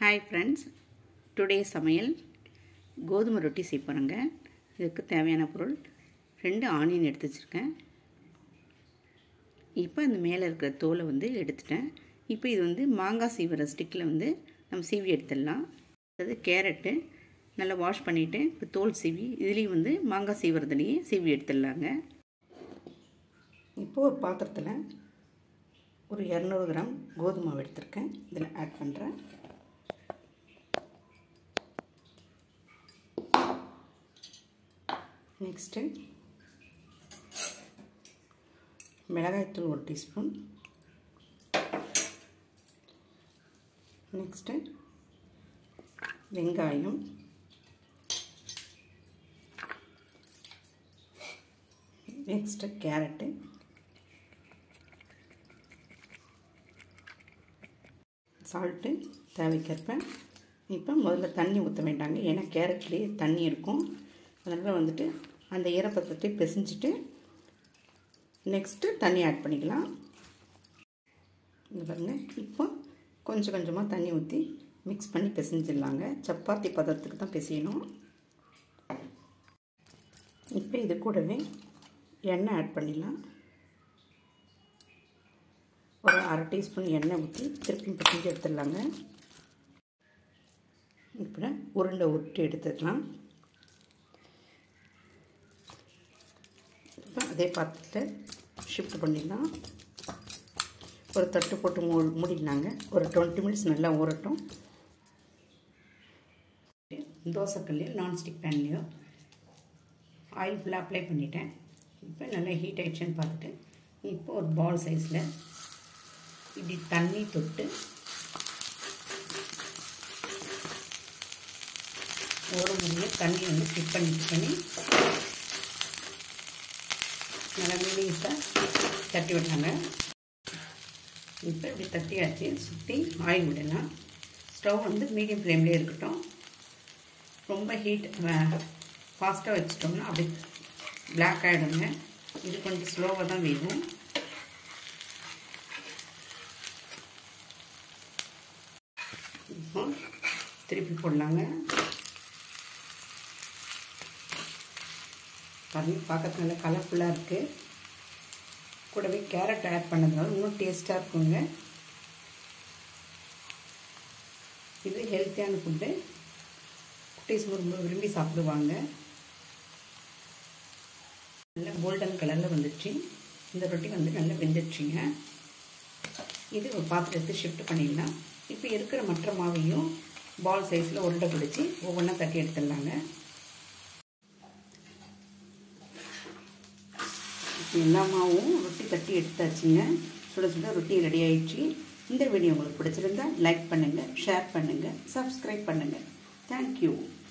hi friends today சமையல் கோதுமை ரொட்டி செய்ய போகிறேங்க இதுக்கு தேவையான பொருள் ரெண்டு ஆனியன் எடுத்து வச்சுருக்கேன் இப்போ அந்த மேலே இருக்கிற தோலை வந்து எடுத்துட்டேன் இப்போ இது வந்து மாங்காய் சீவுற ஸ்டிக்கில் வந்து நம்ம சீவி எடுத்துடலாம் அதாவது கேரட்டு நல்லா வாஷ் பண்ணிவிட்டு இப்போ தோல் சீவி இதுலேயும் வந்து மாங்காய் சீவுறதுலேயே சீவி எடுத்துடலாங்க இப்போது ஒரு பாத்திரத்தில் ஒரு இரநூறு கிராம் கோதுமை மாவு எடுத்திருக்கேன் இதில் ஆட் பண்ணுறேன் நெக்ஸ்ட்டு மிளகாய்த்தூள் ஒரு டீஸ்பூன் நெக்ஸ்ட்டு வெங்காயம் நெக்ஸ்ட்டு கேரட்டு சால்ட்டு தேவைக்கேற்ப இப்போ முதல்ல தண்ணி ஊற்ற வேண்டாங்க ஏன்னா கேரட்லேயே தண்ணி இருக்கும் அதனால் வந்துட்டு அந்த ஈரப்பதத்தை பிசைஞ்சிட்டு நெக்ஸ்ட்டு தண்ணி ஆட் பண்ணிக்கலாம் இது பாருங்கள் இப்போ கொஞ்சம் கொஞ்சமாக தண்ணி ஊற்றி மிக்ஸ் பண்ணி பிசைஞ்சிடலாங்க சப்பாத்தி பதத்துக்கு தான் பிசையணும் இப்போ இது கூடவே எண்ணெய் ஆட் பண்ணிடலாம் ஒரு அரை டீஸ்பூன் எண்ணெய் ஊற்றி திருப்பி பிசைஞ்சு எடுத்துடலாங்க இப்போ உருண்டை உருட்டி எடுத்துக்கலாம் இப்போ அதே பாத்திரத்தில் ஷிஃப்ட் பண்ணிடலாம் ஒரு தட்டு போட்டு மூ மூடிடலாங்க ஒரு டுவெண்ட்டி மினிட்ஸ் நல்லா ஊறட்டும் தோசைக்கல்லையோ நான்ஸ்டிக் பேன்லேயோ ஆயில் ஃபுல்லாக அப்ளை பண்ணிட்டேன் இப்போ நல்லா ஹீட் ஆகிடுச்சுன்னு பார்த்துட்டு இப்போ ஒரு பால் சைஸில் இப்படி தண்ணி தொட்டு ஒரு முடிய தண்ணி வந்து ஃபிட் பண்ணி பண்ணி நல்லா மீடியஸாக தட்டி விட்டாங்க இப்போ இப்படி தட்டியாச்சு சுற்றி ஆயில் விடலாம் ஸ்டவ் வந்து மீடியம் ஃப்ளேம்லேயே இருக்கட்டும் ரொம்ப ஹீட் ஃபாஸ்ட்டாக வச்சிட்டோம்னா அப்படி பிளாக் ஆகிடுங்க இது கொஞ்சம் ஸ்லோவாக தான் வேகும் இப்போ திருப்பி போடலாங்க பாருங்க பார்க்கறது நல்லா கலர்ஃபுல்லாக இருக்குது கூடவே கேரட் ஆட் பண்ணதுனால இன்னும் டேஸ்ட்டாக இருக்குங்க இது ஹெல்த்தியான ஃபுட்டு குட்டீஸ் ரொம்ப விரும்பி சாப்பிடுவாங்க நல்லா கோல்டன் கலரில் வந்துடுச்சு இந்த ரொட்டி வந்து நல்லா வெந்துடுச்சுங்க இது ஒரு பாத்திரத்தை ஷிஃப்ட் பண்ணிடலாம் இப்போ இருக்கிற மற்ற மாவையும் பால் சைஸில் உருண்டை பிடிச்சி ஒவ்வொன்றா தட்டி எடுத்துடலாங்க எல்லா மாவும் ரொட்டி தட்டி எடுத்தாச்சுங்க சுட சுட ரொட்டி ரெடி ஆயிடுச்சு இந்த வீடியோ உங்களுக்கு பிடிச்சிருந்தா லைக் பண்ணுங்கள் ஷேர் பண்ணுங்கள் சப்ஸ்கிரைப் பண்ணுங்கள் தேங்க்யூ